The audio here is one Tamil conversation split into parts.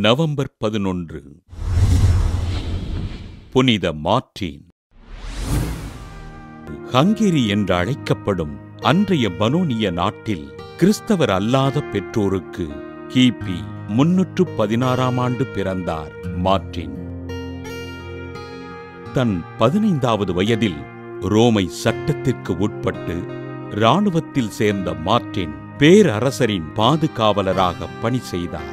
நவம்பர் பதினொன்று புனித மார்ட்டின் ஹங்கேரி என்று அழைக்கப்படும் அன்றைய பனோனிய நாட்டில் கிறிஸ்தவர் அல்லாத பெற்றோருக்கு கிபி முன்னூற்று பதினாறாம் ஆண்டு பிறந்தார் மார்ட்டின் தன் பதினைந்தாவது வயதில் ரோமை சட்டத்திற்கு உட்பட்டு இராணுவத்தில் சேர்ந்த மார்ட்டின் பேரரசரின் பாதுகாவலராக பணி செய்தார்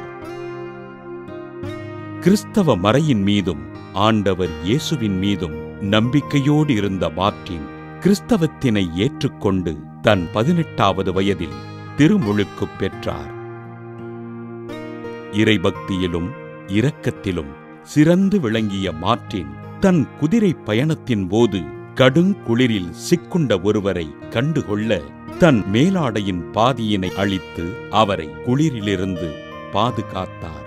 கிறிஸ்தவ மறையின் மீதும் ஆண்டவர் இயேசுவின் மீதும் நம்பிக்கையோடு இருந்த மார்ட்டின் கிறிஸ்தவத்தினை ஏற்றுக்கொண்டு தன் பதினெட்டாவது வயதில் திருமுழுக்கு பெற்றார் இறைபக்தியிலும் இரக்கத்திலும் சிறந்து விளங்கிய மார்ட்டின் தன் குதிரை பயணத்தின் போது கடுங்குளிரில் சிக்குண்ட ஒருவரை கண்டுகொள்ள தன் மேலாடையின் பாதியினை அழித்து அவரை குளிரிலிருந்து பாதுகாத்தார்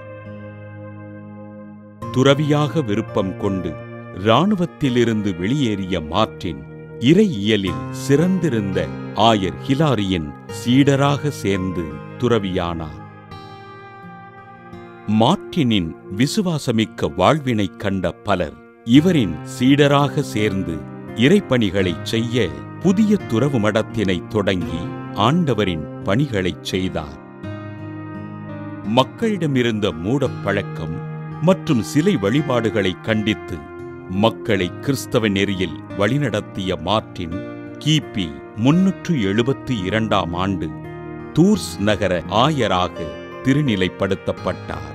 துறவியாக விருப்பம் கொண்டு இராணுவத்திலிருந்து வெளியேறிய மார்ட்டின் இறையியலில் சிறந்திருந்த ஆயர் ஹிலாரியின் சீடராக சேர்ந்து துறவியானார் மார்ட்டினின் விசுவாசமிக்க வாழ்வினைக் கண்ட பலர் இவரின் சீடராக சேர்ந்து இறைப்பணிகளைச் செய்ய புதிய துறவு மடத்தினை தொடங்கி ஆண்டவரின் பணிகளைச் செய்தார் மக்களிடமிருந்த மூடப் பழக்கம் மற்றும் சிலை வழிபாடுகளை கண்டித்து மக்களை கிறிஸ்தவ நெறியில் வழிநடத்திய மார்ட்டின் கிபி முன்னூற்று எழுபத்தி இரண்டாம் ஆண்டு தூர்ஸ் நகர ஆயராக திருநிலைப்படுத்தப்பட்டார்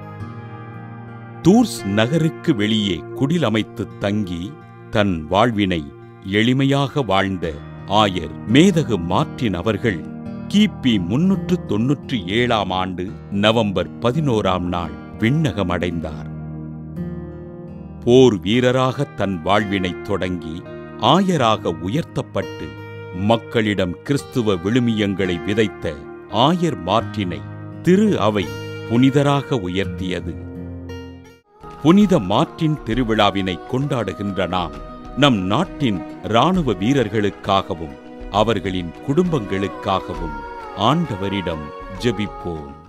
தூர்ஸ் நகருக்கு வெளியே குடிலமைத்து தங்கி தன் வாழ்வினை எளிமையாக வாழ்ந்த ஆயர் மேதகு மார்ட்டின் அவர்கள் கிபி முன்னூற்று தொன்னூற்றி ஏழாம் ஆண்டு நவம்பர் பதினோராம் நாள் விண்ணகமடைந்தார் போர் வீரராக தன் வாழ்வினைத் தொடங்கி ஆயராக உயர்த்தப்பட்டு மக்களிடம் கிறிஸ்துவ விழுமியங்களை விதைத்த ஆயர் மார்ட்டினை திரு அவை புனிதராக உயர்த்தியது புனித மார்ட்டின் திருவிழாவினை கொண்டாடுகின்ற நாம் நம் நாட்டின் இராணுவ வீரர்களுக்காகவும் அவர்களின் குடும்பங்களுக்காகவும் ஆண்டவரிடம் ஜெபிப்போம்